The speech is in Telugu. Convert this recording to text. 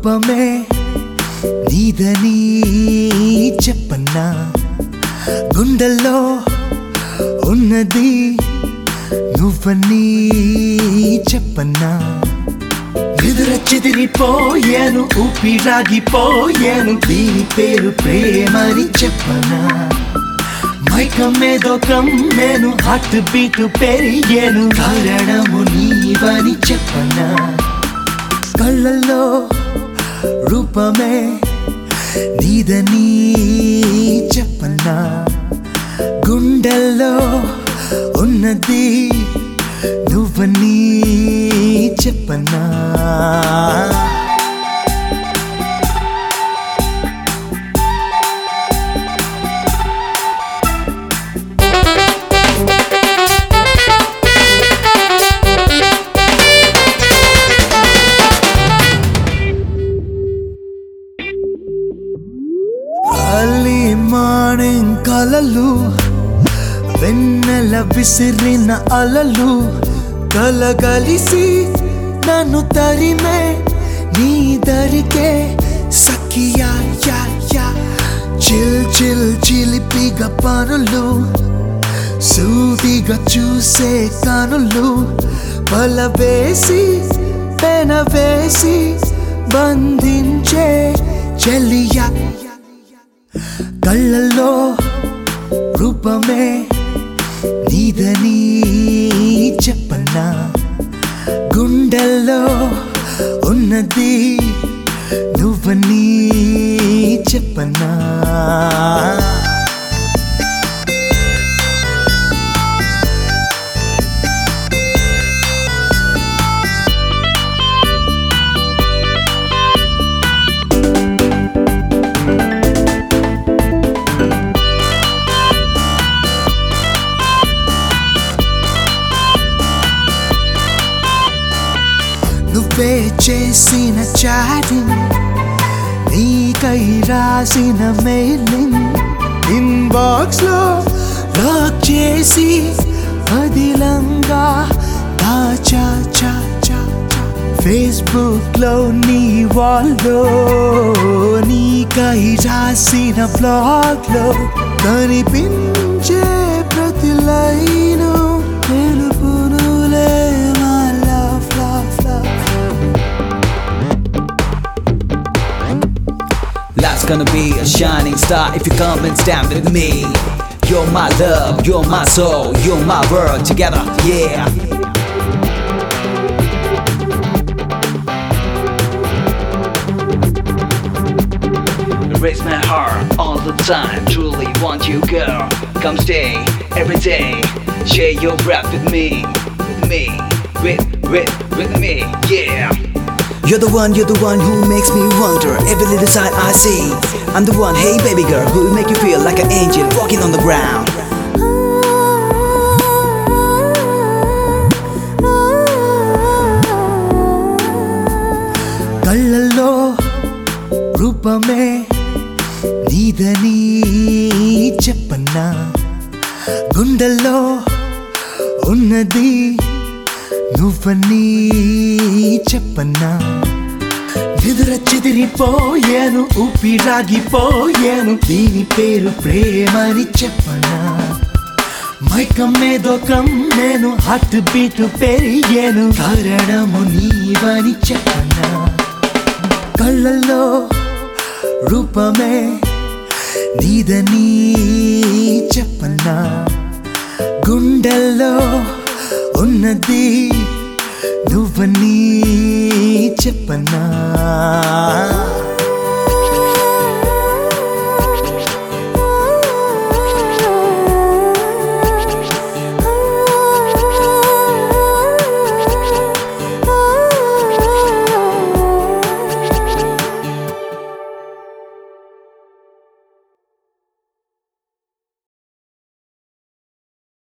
రూపమే నీదని చెప్పన్నా గుండెల్లో ఉన్నది నువ్వని చెప్పన్నా ఎదుర చెదిరిపోయాను ఊపిరాగిపోయాను దీని పేరు ప్రేమని చెప్పనా మైకమేదో కమ్మేను హార్ట్ బీట్ పెరిగాను కారణము నీవని చెప్పనా కళ్ళల్లో రూపమే నీదని చెప్పనా గుండెల్లో ఉన్నది నువ్వని చెప్పనా అలీ మార్నింగ్ కలలు వెన్నెల విసిరిన అలలు కలగలిసి నన్ను తరిమే నీ దరికే సఖియా యా యా చిల్ చిల్ చిలిపిగా పనులు సూదిగా చూసే కనులు బల వేసి పెన వేసి బంధించే చెల్లియా కళ్ళల్లో రూపమే నీదని చెప్పన్నా గుండెల్లో ఉన్నది నువ్వని చెప్పన్నా నువ్వే చేసిన చాటింగ్ నీకై రాసిన మెయిలింగ్ ఇన్బాక్స్ లో లాక్ చేసి అదిలంగా దాచా చా చా ఫేస్బుక్ లో నీ వాల్లో నీకై రాసిన బ్లాగ్ లో కనిపించే ప్రతి లైను తెలుపునులే my love, love, love. Life's gonna be a shining star if you come and stand with me. You're my love, you're my soul, you're my world together, yeah. Raise my heart all the time, truly want you, girl. Come stay every day, share your breath with me, with me, with, with, with me, yeah. You're the one, you're the one who makes me wonder every little sign I see. I'm the one, hey baby girl, who will make you feel like an angel walking on the ground. కళ్ళల్లో రూపమే నీదని చెప్పన్నా గుండెల్లో ఉన్నది నువ్వని చెప్పన్నా ఎదుర చెదిరిపోయాను ఊపిరాగిపోయాను దీని పేరు ప్రేమని చెప్పనా మైకమ్మేదో కమ్మేను హార్ట్ బీట్ పెరిగాను కారణము నీవని చెప్పనా కళ్ళల్లో రూపమే నీదని చెప్పన్నా గుండెల్లో ఉన్నది నువ్వని చెప్పన్నా